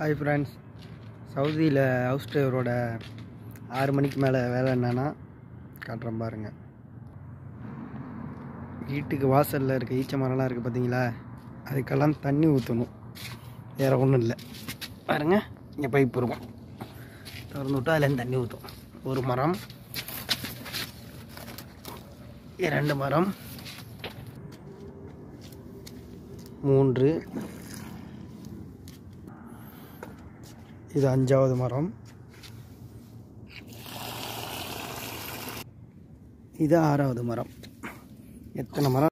hi friends சவுதியில் house டிரைவரோட ஆறு மணிக்கு மேலே வேலை என்னன்னா காட்டுறேன் பாருங்க வீட்டுக்கு வாசலில் இருக்க ஈச்ச மரம்லாம் இருக்குது பார்த்தீங்களா அதுக்கெல்லாம் தண்ணி ஊற்றணும் வேறு ஒன்றும் இல்லை பாருங்க இங்கே பைப் இருக்கும் திறந்து விட்டா அதுலேருந்து தண்ணி ஊற்றும் ஒரு மரம் இரண்டு மரம் மூன்று இது அஞ்சாவது மரம் இது ஆறாவது மரம் எத்தனை மரம்